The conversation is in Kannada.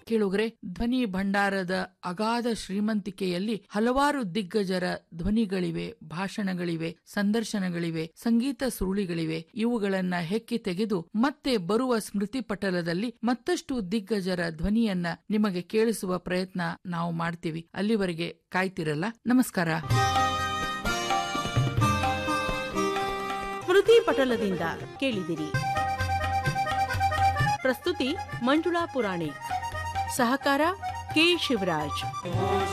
ಕೇಳುಗ್ರೆ ಧ್ವನಿ ಭಂಡಾರದ ಅಗಾಧ ಶ್ರೀಮಂತಿಕೆಯಲ್ಲಿ ಹಲವಾರು ದಿಗ್ಗಜರ ಧ್ವನಿಗಳಿವೆ ಭಾಷಣಗಳಿವೆ ಸಂದರ್ಶನಗಳಿವೆ ಸಂಗೀತ ಸುರುಳಿಗಳಿವೆ ಇವುಗಳನ್ನ ಹೆಕ್ಕಿ ತೆಗೆದು ಮತ್ತೆ ಬರುವ ಸ್ಮೃತಿ ಪಟಲದಲ್ಲಿ ಮತ್ತಷ್ಟು ದಿಗ್ಗಜರ ಧ್ವನಿಯನ್ನ ನಿಮಗೆ ಕೇಳಿಸುವ ಪ್ರಯತ್ನ ನಾವು ಮಾಡ್ತೀವಿ ಅಲ್ಲಿವರೆಗೆ ಕಾಯ್ತಿರಲ್ಲ ನಮಸ್ಕಾರ ಸ್ಮೃತಿ ಪಟಲದಿಂದ ಕೇಳಿದಿರಿ ಪ್ರಸ್ತುತಿ ಮಂಜುಳಾ ಪುರಾಣಿಕ್ ಸಹಕಾರ ಕೆ ಶಿವರಾಜ್